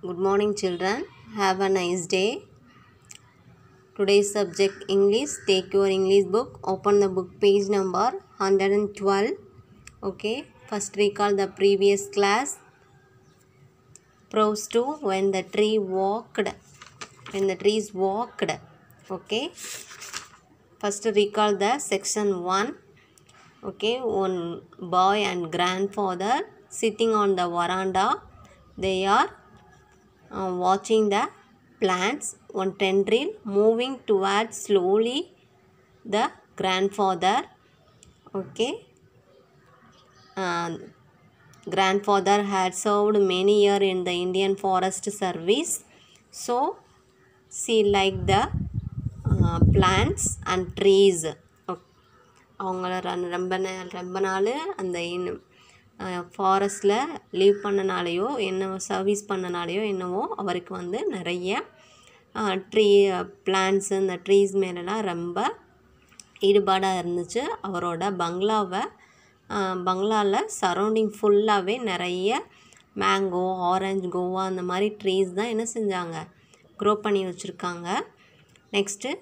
Good morning, children. Have a nice day. Today's subject English. Take your English book. Open the book page number 112. Okay. First recall the previous class. Prose 2 when the tree walked. When the trees walked. Okay. First recall the section 1. Okay. One boy and grandfather sitting on the veranda. They are uh, watching the plants one tendril moving towards slowly the grandfather okay uh, grandfather had served many years in the indian forest service so she liked the uh, plants and trees அவங்கள ரன் ரொம்ப நே ரொம்ப நாள் அந்த ஃபாரஸ்டில் leave பண்ணனாலேயோ என்ன service பண்ணனாலேயோ என்னவோ அவருக்கு வந்து நிறைய ட்ரீ பிளான்ட்ஸு இந்த ட்ரீஸ் மேலெலாம் ரொம்ப ஈடுபாடாக இருந்துச்சு அவரோட பங்களாவை பங்களாவில் சரௌண்டிங் ஃபுல்லாகவே நிறைய மேங்கோ ஆரஞ்சு கோவா அந்த மாதிரி ட்ரீஸ் தான் என்ன செஞ்சாங்க க்ரோ பண்ணி வச்சுருக்காங்க நெக்ஸ்ட்டு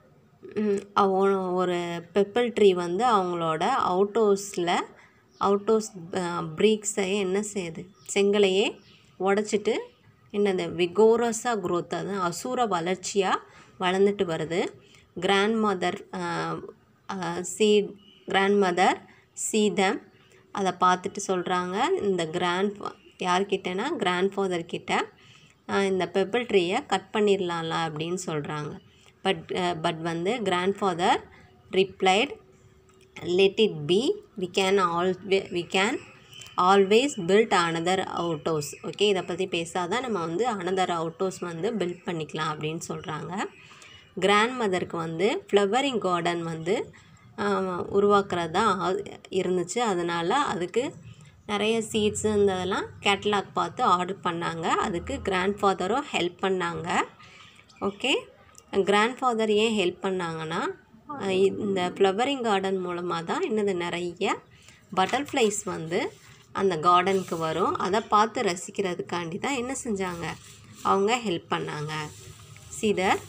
ஒரு பெப்பிள் ட்ரீ வந்து அவங்களோட அவுட்டோஸில் அவுட்டோஸ் ப்ரீக்ஸை என்ன செய்யுது செங்கலையே உடச்சிட்டு என்னது விகோரஸாக க்ரோத் அது அசூர வளர்ச்சியாக வளர்ந்துட்டு வருது கிராண்ட் மதர் சீ கிராண்ட் மதர் சீதம் அதை பார்த்துட்டு சொல்கிறாங்க இந்த கிராண்ட் யார்கிட்டனா கிராண்ட் ஃபாதர் கிட்ட இந்த பெப்பிள் ட்ரீயை கட் பண்ணிடலாம்ல அப்படின்னு சொல்கிறாங்க பட் பட் வந்து grandfather replied let it be we can always we can always build another outhouse okay இதை பற்றி பேசாதான் நம்ம வந்து அனதர் அவுட் ஹவுஸ் வந்து பில்ட் பண்ணிக்கலாம் அப்படின்னு சொல்கிறாங்க கிராண்ட் மதருக்கு வந்து ஃப்ளவரிங் கார்டன் வந்து உருவாக்குறது தான் இருந்துச்சு அதனால் அதுக்கு நிறைய சீட்ஸு இந்த இதெல்லாம் கேட்லாக் பார்த்து ஆர்டர் பண்ணாங்க அதுக்கு கிராண்ட் ஃபாதரும் ஹெல்ப் பண்ணாங்க ஓகே கிராண்ட் ஃபாதர் ஏன் ஹெல்ப் பண்ணாங்கன்னா இந்த ஃப்ளவரிங் கார்டன் மூலமாக தான் என்னது நிறைய பட்டர்ஃப்ளைஸ் வந்து அந்த கார்டனுக்கு வரும் அதை பார்த்து ரசிக்கிறதுக்காண்டி தான் என்ன செஞ்சாங்க அவங்க ஹெல்ப் பண்ணாங்க சீதர்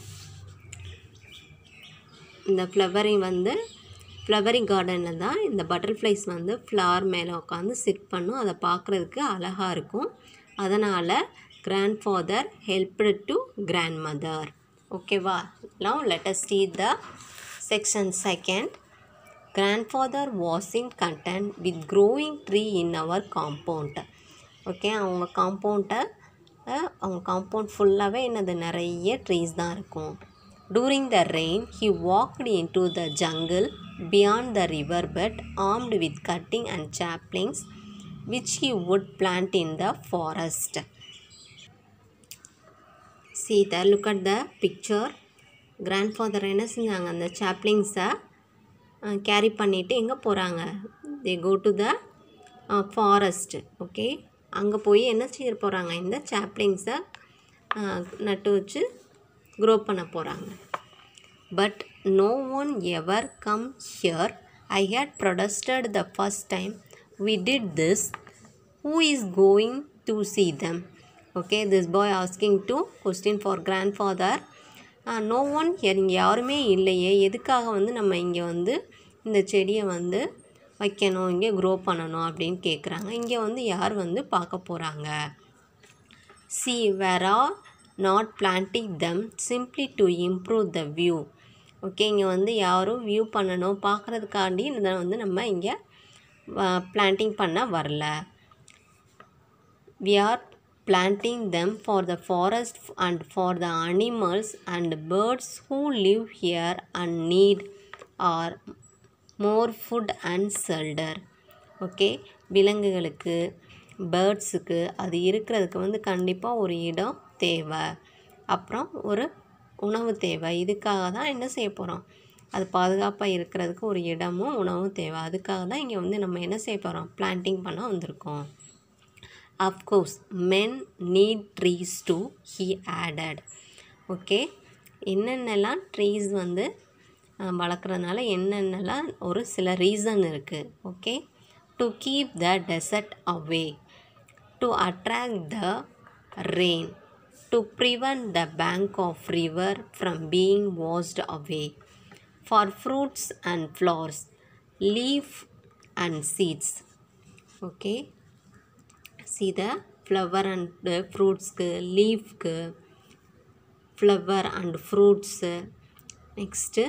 இந்த ஃப்ளவரிங் வந்து ஃப்ளவரிங் கார்டனில் தான் இந்த பட்டர்ஃப்ளைஸ் வந்து ஃப்ளவர் மேலே உட்காந்து சிட் பண்ணும் அதை பார்க்குறதுக்கு அழகாக இருக்கும் அதனால் grandfather helped to grandmother ஓகேவா now let's see the section second grandfather was in content with growing tree in our compound okay அவங்க காம்பவுண்டை அவங்க காம்பவுண்ட் ஃபுல்லாகவே என்னது நிறைய ட்ரீஸ் தான் இருக்கும் during the rain he walked into the jungle beyond the river bed armed with cutting and saplings which he would plant in the forest see there look at the picture grandfather என்ன செஞ்சாங்க அந்த சாப்ளிங்ஸை carry பண்ணிவிட்டு எங்கே போகிறாங்க they go to the forest okay அங்கே போய் என்ன செய்ய போகிறாங்க இந்த சாப்ளிங்ஸை நட்டு வச்சு க்ரோ பண்ண போகிறாங்க but no one ever come here I had protested the first time we did this who is going to see them okay this boy asking to question for grandfather no one here இங்கே யாருமே இல்லையே எதுக்காக வந்து நம்ம இங்கே வந்து இந்த செடியை வந்து வைக்கணும் இங்கே க்ரோ பண்ணணும் அப்படின்னு கேட்குறாங்க இங்கே வந்து யார் வந்து பார்க்க போகிறாங்க see we're are not planting them simply to improve the view okay இங்கே வந்து யாரும் வியூ பண்ணணும் பார்க்குறதுக்காண்டி இதை வந்து நம்ம இங்கே பிளான்டிங் பண்ண வரல we are planting them for the forest and for the animals and birds who live here and need are more food and shelter okay விலங்குகளுக்கு பேர்ட்ஸுக்கு அது இருக்கிறதுக்கு வந்து கண்டிப்பாக ஒரு இடம் தேவை அப்புறம் ஒரு உணவு தேவை இதுக்காக தான் என்ன செய்ய போகிறோம் அது பாதுகாப்பாக இருக்கிறதுக்கு ஒரு இடமும் உணவும் தேவை அதுக்காக தான் இங்கே வந்து நம்ம என்ன செய்ய போகிறோம் பிளான்டிங் பண்ண வந்திருக்கோம் of course men need trees he added okay ஓகே என்னென்னலாம் ட்ரீஸ் வந்து வளர்க்குறதுனால என்னென்னலாம் ஒரு சில ரீசன் இருக்குது okay to keep the desert away to attract the rain to prevent the bank of river from being washed away for fruits and flowers leaf and seeds okay see the flower and the fruitsக்கு லீஃப்க்கு flower and fruits next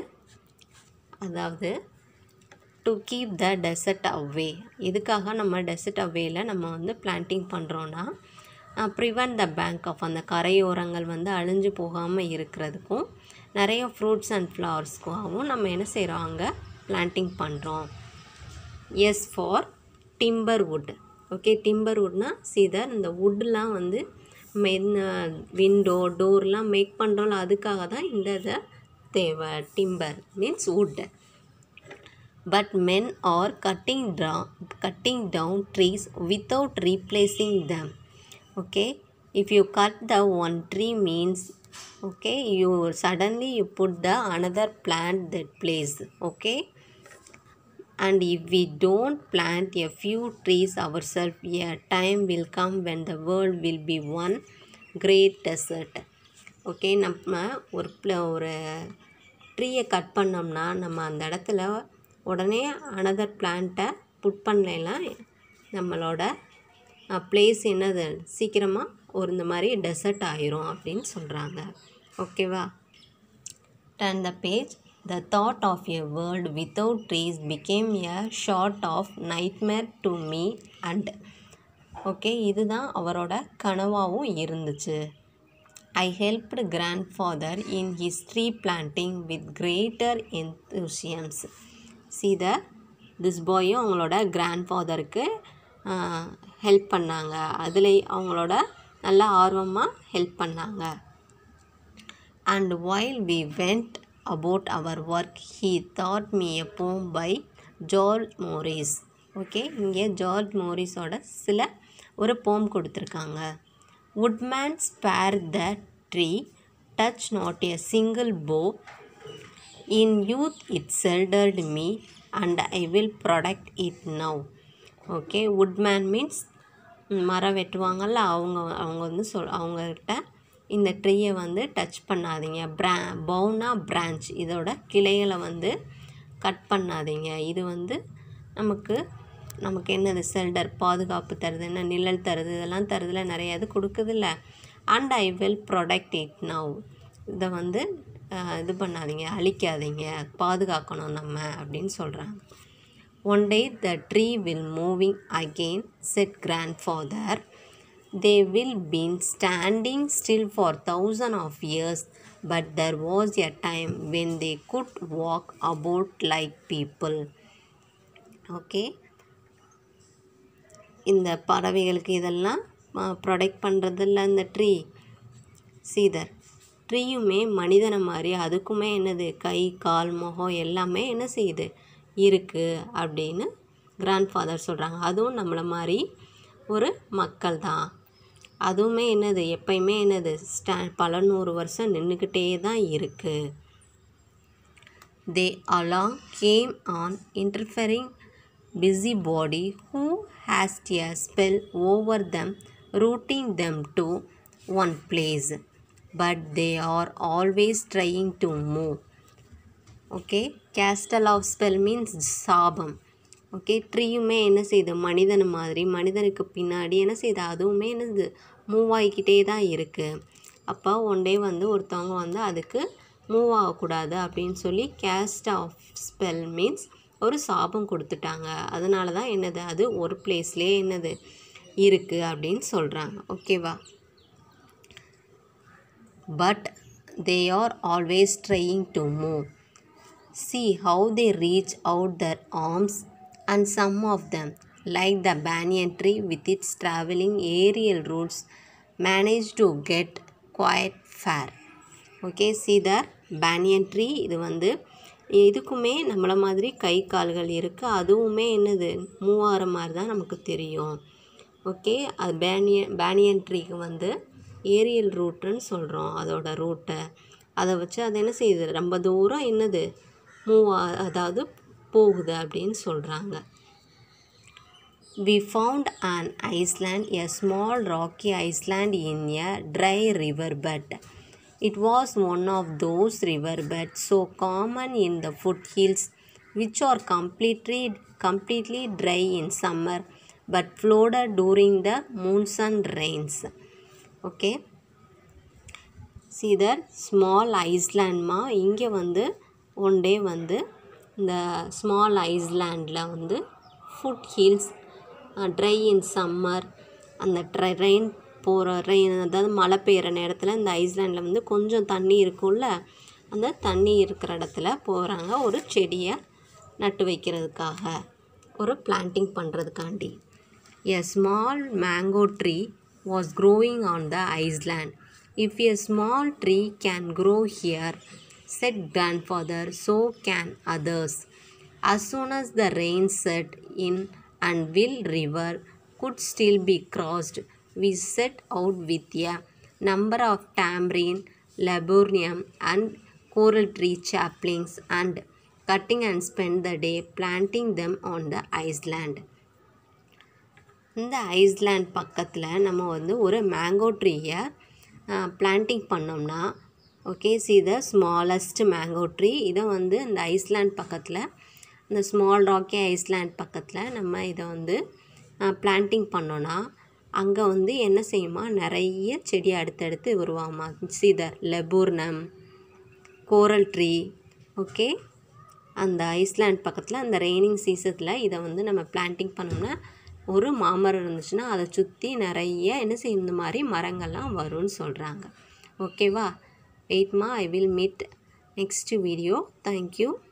அதாவது to keep the desert away எதுக்காக நம்ம dessert அவேல நம்ம வந்து planting பண்ணுறோன்னா prevent the bank of அந்த கரையோரங்கள் வந்து அழிஞ்சு போகாமல் இருக்கிறதுக்கும் நிறைய ஃப்ரூட்ஸ் அண்ட் ஃப்ளவர்ஸ்க்காகவும் நம்ம என்ன செய்கிறோம் அங்கே பிளான்டிங் பண்ணுறோம் yes for timber wood okay timber வுட்னா சீதர் இந்த வுட்லாம் வந்து நம்ம என்ன விண்டோ டோர்லாம் மேக் பண்ணுறோம்ல அதுக்காக தான் இந்த இதை தேவை timber means wood but men are cutting down cutting down trees without replacing them okay if you cut the one tree means okay you suddenly you put the another plant that place okay and if we don't plant a few trees ourselves a time will come when the world will be one great desert okay நம்ம ஒரு pla- ஒரு ட்ரீயை cut பண்ணோம்னா நம்ம அந்த இடத்துல உடனே another பிளான்ட்டை புட் பண்ணலைன்னா நம்மளோட பிளேஸ் என்னது சீக்கிரமாக ஒரு இந்த மாதிரி டெசர்ட் ஆயிரும் அப்படின்னு சொல்கிறாங்க ஓகேவா Turn the page. The thought of a world without trees became a sort of nightmare to me and okay இதுதான் அவரோட கனவாகவும் இருந்துச்சு I helped grandfather in his tree planting with greater enthusiasm see the this பாயும் அவங்களோட grand ஃபாதருக்கு help பண்ணாங்க அதில் அவங்களோட நல்ல ஆர்வமாக ஹெல்ப் பண்ணாங்க and while we went about our work he taught me a poem by George Morris okay இங்கே George மோரிஸோட சில ஒரு போம் கொடுத்துருக்காங்க woodman spare the tree touch not a single bow in youth it sheltered me and i will protect it now okay woodman மீன்ஸ் மரம் வெட்டுவாங்கல்ல அவங்க அவங்க வந்து சொல் அவங்கக்கிட்ட இந்த ட்ரீயை வந்து டச் பண்ணாதீங்க பிரா பவுனா பிரான்ச் இதோட கிளைகளை வந்து கட் பண்ணாதீங்க இது வந்து நமக்கு நமக்கு என்னது செல்டர் பாதுகாப்பு தருது என்ன நிழல் தருது இதெல்லாம் தருதுல நிறைய இது கொடுக்குதுல்ல and I will protect it now இதை வந்து அஹ், இது பண்ணாதீங்க அழிக்காதீங்க பாதுகாக்கணும் நம்ம அப்படின்னு சொல்கிறாங்க One day the tree will moving again, said grandfather. They will been standing still for thousand of years, but there was a time when they could walk about like people. Okay. இந்த பறவைகளுக்கு இதெல்லாம் protect பண்ணுறதில்ல இந்த tree Sridhar ட்ரீயுமே மனிதனை மாதிரி அதுக்குமே என்னது கை கால் முகம் எல்லாமே என்ன செய்யுது இருக்குது அப்படின்னு கிராண்ட்ஃபாதர் சொல்கிறாங்க அதுவும் நம்மளை மாதிரி ஒரு மக்கள் தான் அதுவுமே என்னது எப்பயுமே என்னது ஸ்டா பல நூறு வருஷம் நின்றுக்கிட்டே தான் இருக்குது they along came on interfering busybody who has a spell over them rooting them to one place but they are always trying to move okay castle of spell means சாபம் ஓகே ட்ரீயுமே என்ன செய்யுது மனிதன் மாதிரி மனிதனுக்கு பின்னாடி என்ன செய்யுது அதுவுமே என்னது மூவ் ஆகிக்கிட்டே தான் இருக்குது அப்போ ஒன் டே வந்து ஒருத்தவங்க வந்து அதுக்கு மூவ் ஆகக்கூடாது அப்படின்னு சொல்லி கேஸ்ட் ஆஃப் ஸ்பெல் மீன்ஸ் ஒரு சாபம் கொடுத்துட்டாங்க அதனால தான் என்னது அது ஒரு பிளேஸ்லேயே என்னது இருக்குது அப்படின்னு சொல்கிறாங்க ஓகேவா but they are always trying to move. See how they reach out their arms, and some of them, like the banyan tree with its traveling aerial roots, manage to get quite far. Okay see the banyan tree இது வந்து இதுக்குமே நம்மள மாதிரி கை கால்கள் இருக்குது அதுவுமே என்னது move ஆகிற மாதிரி தான் நமக்கு தெரியும் ஓகே அது பேனியன் பேனியன் ட்ரீக்கு வந்து ஏரியல் ரூட்டுன்னு சொல்கிறோம் அதோட ரூட்டை அதை வச்சு அது என்ன செய்யுது ரொம்ப தூரம் என்னது மூவ் அதாவது போகுது அப்படின்னு சொல்கிறாங்க we found an island, a small rocky island in a dry riverbed. It was one of those riverbeds so common in the foothills, which are completely completely dry in summer but flooded during the monsoon rains. Okay. see that small ஐஸ்லேண்ட்மா இங்கே வந்து one day வந்து இந்த small ஐஸ்லேண்டில் வந்து foothills dry in summer அந்த dry rain போகிற rain அதாவது மழை பெய்கிற நேரத்தில் இந்த ஐஸ்லேண்டில் வந்து கொஞ்சம் தண்ணி இருக்கும்ல அந்த தண்ணி இருக்கிற இடத்துல போகிறாங்க ஒரு செடியை நட்டு வைக்கிறதுக்காக ஒரு பிளான்டிங் பண்ணுறதுக்காண்டி A small mango tree was growing on the island. If a small tree can grow here, said grandfather, so can others. As soon as the rain set in and Will River could still be crossed, we set out with a number of tamarind, laburnum, and coral tree saplings and cutting and spent the day planting them on the island. இந்த island பக்கத்தில் நம்ம வந்து ஒரு mango ட்ரீயை planting பண்ணோம்னா okay see the smallest mango tree இதை வந்து இந்த ஐஸ்லேண்ட் பக்கத்தில் இந்த ஸ்மால் ராக்கி ஐஸ்லேண்ட் பக்கத்தில் நம்ம இதை வந்து பிளான்டிங் பண்ணோன்னா அங்கே வந்து என்ன செய்யுமா நிறைய செடி அடுத்தடுத்து உருவாகுமா cedar laburnum coral tree okay அந்த ஐஸ்லேண்ட் பக்கத்தில் அந்த ரெய்னிங் சீசத்தில் இதை வந்து நம்ம பிளான்டிங் பண்ணோம்னா ஒரு மாமரம் இருந்துச்சுன்னா அதை சுற்றி நிறைய என்ன செய்யும் இந்த மாதிரி மரங்கள்லாம் வரும்னு சொல்கிறாங்க ஓகேவா வெயிட்மா I will meet next video thank you